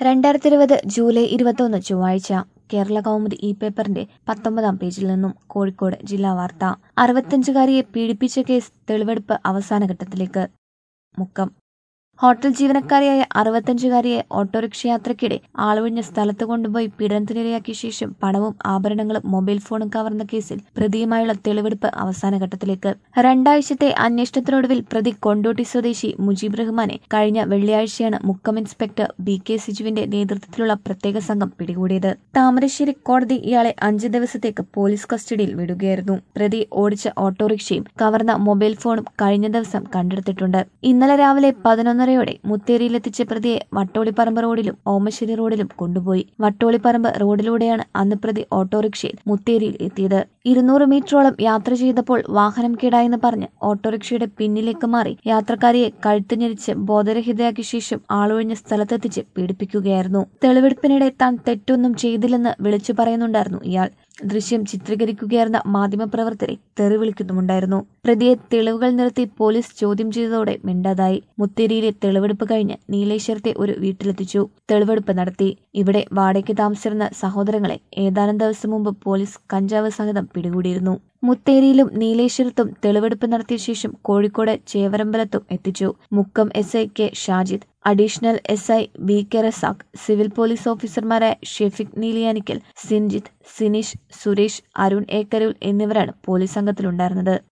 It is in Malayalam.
രണ്ടായിരത്തി ഇരുപത് ജൂലൈ ഇരുപത്തൊന്ന് ചൊവ്വാഴ്ച കേരള കൗമുദി ഇ പേപ്പറിന്റെ പത്തൊമ്പതാം പേജിൽ നിന്നും കോഴിക്കോട് ജില്ലാ വാർത്ത അറുപത്തഞ്ചുകാരിയെ പീഡിപ്പിച്ച കേസ് തെളിവെടുപ്പ് അവസാനഘട്ടത്തിലേക്ക് മുക്കം ഹോട്ടൽ ജീവനക്കാരിയായ അറുപത്തഞ്ചുകാരിയെ ഓട്ടോറിക്ഷ യാത്രയ്ക്കിടെ ആളൊഴിഞ്ഞ സ്ഥലത്ത് കൊണ്ടുപോയി പീഡനത്തിനിരയാക്കിയ ശേഷം പണവും ആഭരണങ്ങളും മൊബൈൽ ഫോണും കവർന്ന കേസിൽ പ്രതിയുമായുള്ള തെളിവെടുപ്പ് അവസാനഘട്ടത്തിലേക്ക് രണ്ടാഴ്ചത്തെ അന്വേഷണത്തിനൊടുവിൽ പ്രതി കൊണ്ടോട്ടി സ്വദേശി മുജീബ് റഹ്മാനെ കഴിഞ്ഞ വെള്ളിയാഴ്ചയാണ് മുക്കം ഇൻസ്പെക്ടർ ബി കെ സിജുവിന്റെ നേതൃത്വത്തിലുള്ള പ്രത്യേക സംഘം പിടികൂടിയത് താമരശ്ശേരി കോടതി ഇയാളെ അഞ്ച് ദിവസത്തേക്ക് പോലീസ് കസ്റ്റഡിയിൽ വിടുകയായിരുന്നു പ്രതി ഓടിച്ച ഓട്ടോറിക്ഷയും കവർന്ന മൊബൈൽ ഫോണും കഴിഞ്ഞ ദിവസം കണ്ടെടുത്തിട്ടുണ്ട് ഇന്നലെ രാവിലെ പതിനൊന്നരയോടെ മുത്തേരിയിലെത്തിച്ച പ്രതിയെ വട്ടോളിപ്പറമ്പ് റോഡിലും ഓമശ്ശേരി റോഡിലും കൊണ്ടുപോയി വട്ടോളിപ്പറമ്പ് റോഡിലൂടെയാണ് അന്ന് പ്രതി ഓട്ടോറിക്ഷയിൽ മുത്തേരിയിൽ എത്തിയത് ഇരുന്നൂറ് മീറ്ററോളം യാത്ര ചെയ്തപ്പോൾ വാഹനം കേടായെന്ന് പറഞ്ഞ് ഓട്ടോറിക്ഷയുടെ പിന്നിലേക്ക് മാറി യാത്രക്കാരിയെ കഴുത്ത് ഞെരിച്ച് ബോധരഹിതയാക്കിയ ശേഷം ആളൊഴിഞ്ഞ സ്ഥലത്തെത്തിച്ച് പീഡിപ്പിക്കുകയായിരുന്നു തെളിവെടുപ്പിനിടെ താൻ തെറ്റൊന്നും ചെയ്തില്ലെന്ന് വിളിച്ചു പറയുന്നുണ്ടായിരുന്നു ഇയാൾ ദൃശ്യം ചിത്രീകരിക്കുകയായിരുന്ന മാധ്യമപ്രവർത്തകരെ തെറി വിളിക്കുന്നുമുണ്ടായിരുന്നു പ്രതിയെ തെളിവുകൾ നിർത്തി പോലീസ് ചോദ്യം ചെയ്തതോടെ മിണ്ടാതായി മുത്തേരിയിലെ തെളിവെടുപ്പ് കഴിഞ്ഞ് നീലേശ്വരത്തെ ഒരു വീട്ടിലെത്തിച്ചു തെളിവെടുപ്പ് നടത്തി ഇവിടെ വാടകയ്ക്ക് താമസിച്ചിരുന്ന സഹോദരങ്ങളെ ഏതാനും ദിവസം മുമ്പ് പോലീസ് കഞ്ചാവ് സഹിതം പിടികൂടിയിരുന്നു മുത്തേരിയിലും നീലേശ്വരത്തും തെളിവെടുപ്പ് നടത്തിയ ശേഷം കോഴിക്കോട് ചേവരമ്പലത്തും എത്തിച്ചു Mukkam S I K Shajid additional S I V K Razak civil police ഓഫീസർമാരായ ഷെഫിക് നീലിയാനിക്കൽ സിൻജിത്ത് സിനീഷ് സുരേഷ് അരുൺ ഏക്കരൂൽ എന്നിവരാണ് പോലീസ് സംഘത്തിലുണ്ടായിരുന്നത്